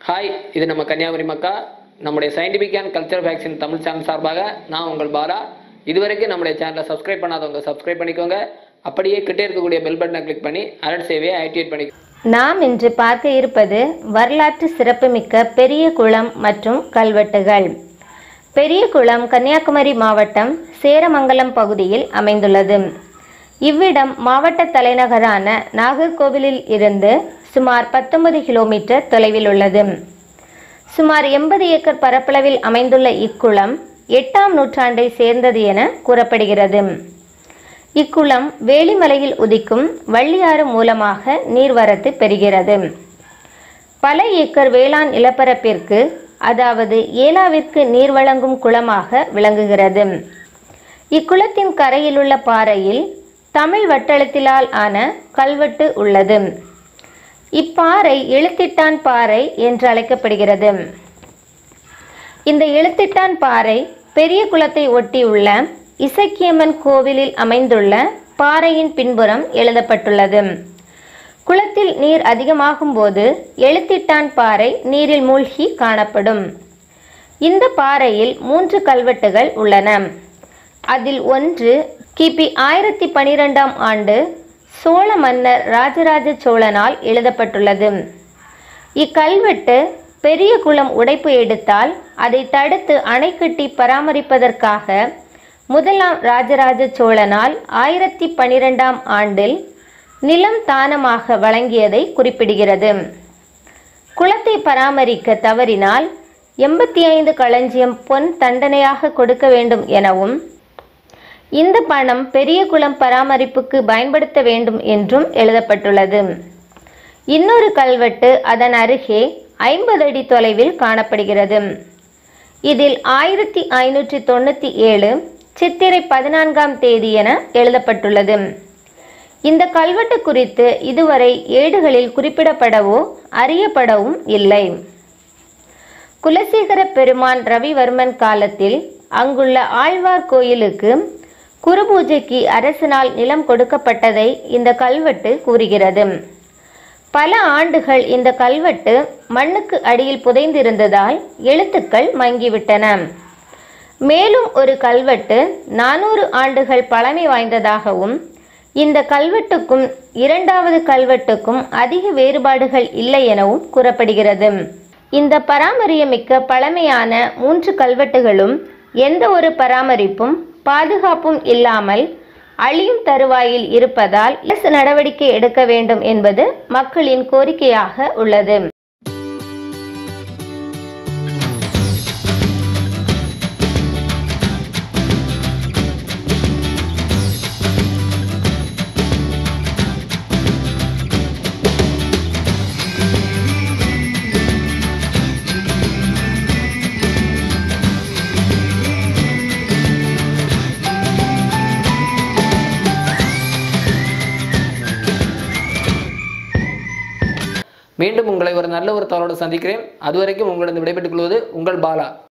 hi இது நம்ம கன்னியாகுமரி மக்கா நம்முடைய scientific and culture vaccine Tamil channel சார்பாக நான் உங்கள் பாலா இதுவரைக்கும் நம்முடைய சேனலை சப்ஸ்கிரைப் பண்ணாதவங்க சப்ஸ்கிரைப் பண்ணிக்கோங்க அப்படியே கிட்டே இருக்கக்கூடிய பெல் பட்டனை கிளிக் பண்ணி அலர்ட் சேவையை ஆக்டிவேட் பண்ணிக்கோங்க நாம் இன்று பார்க்க இருப்பது வரலாற்று சிறப்புமிக்க பெரிய குளம் மற்றும் கல்வெட்டுகள் பெரிய குளம் கன்னியாகுமரி மாவட்டம் சேரமங்கலம் பகுதியில் அமைந்துள்ளது இவ்விடம் மாவட்ட தலைநகரான நாகர்கோவிலில் இருந்து சுமார் பத்தொன்பது கிலோமீட்டர் தொலைவில் உள்ளது சுமார் எண்பது ஏக்கர் பரப்பளவில் அமைந்துள்ள இக்குளம் எட்டாம் நூற்றாண்டை சேர்ந்தது என கூறப்படுகிறது இக்குளம் வேலிமலையில் உதிக்கும் வள்ளியாறு மூலமாக நீர்வரத்து பெறுகிறது பல ஏக்கர் வேளாண் நிலப்பரப்பிற்கு அதாவது ஏலாவிற்கு நீர் வழங்கும் குளமாக விளங்குகிறது இக்குளத்தின் கரையிலுள்ள பாறையில் தமிழ் வட்டெழுத்திலால் ஆன கல்வெட்டு உள்ளது இப்பாறை எழுத்திட்டான் பாறை என்று அழைக்கப்படுகிறது இந்த எழுத்திட்டான் பாறை பெரிய குளத்தை ஒட்டியுள்ள இசக்கியம்மன் கோவிலில் அமைந்துள்ள பாறையின் பின்புறம் எழுதப்பட்டுள்ளது குளத்தில் நீர் அதிகமாகும் போது எழுத்திட்டான் பாறை நீரில் மூழ்கி காணப்படும் இந்த பாறையில் மூன்று கல்வெட்டுகள் உள்ளன அதில் ஒன்று கிபி ஆயிரத்தி பனிரெண்டாம் ஆண்டு சோழ மன்னர் ராஜராஜ சோழனால் எழுதப்பட்டுள்ளது இக்கல்வெட்டு பெரிய குளம் உடைப்பு எடுத்தால் அதை தடுத்து அணை கட்டி பராமரிப்பதற்காக முதலாம் ராஜராஜ சோழனால் ஆயிரத்தி பனிரெண்டாம் ஆண்டில் நிலம் தானமாக வழங்கியதை குறிப்பிடுகிறது குளத்தை பராமரிக்க தவறினால் எண்பத்தி ஐந்து களஞ்சியம் பொன் தண்டனையாக கொடுக்க வேண்டும் எனவும் இந்த பணம் பெரிய குளம் பராமரிப்புக்கு பயன்படுத்த வேண்டும் என்றும் எழுதப்பட்டுள்ளது இன்னொரு கல்வெட்டு அதன் அருகே ஐம்பது அடி தொலைவில் காணப்படுகிறது இதில் ஆயிரத்தி ஐநூற்றி தொண்ணூற்றி ஏழு சித்திரை பதினான்காம் தேதி என எழுதப்பட்டுள்ளது இந்த கல்வெட்டு குறித்து இதுவரை ஏடுகளில் குறிப்பிடப்படவோ அறியப்படவும் இல்லை குலசேகர பெருமான் ரவிவர்மன் காலத்தில் அங்குள்ள ஆழ்வார் கோயிலுக்கு குருபூஜைக்கு அரசினால் நிலம் கொடுக்கப்பட்டதை இந்த கல்வெட்டு கூறுகிறது பல ஆண்டுகள் இந்த கல்வெட்டு மண்ணுக்கு அடியில் புதைந்திருந்ததால் எழுத்துக்கள் மங்கிவிட்டன மேலும் ஒரு கல்வெட்டு நானூறு ஆண்டுகள் பழமை வாய்ந்ததாகவும் இந்த கல்வெட்டுக்கும் இரண்டாவது கல்வெட்டுக்கும் அதிக வேறுபாடுகள் இல்லை எனவும் கூறப்படுகிறது இந்த பராமரியமிக்க பழமையான மூன்று கல்வெட்டுகளும் எந்த ஒரு பராமரிப்பும் பாதுகாப்பும் இல்லாமல் அழியும் தருவாயில் இருப்பதால் அரசு நடவடிக்கை எடுக்க வேண்டும் என்பது மக்களின் கோரிக்கையாக உள்ளது மீண்டும் உங்களை ஒரு நல்ல ஒரு தகவலோடு சந்திக்கிறேன் அதுவரைக்கும் உங்களிடம் விடைபெற்றுக் கொள்வது உங்கள் பாலா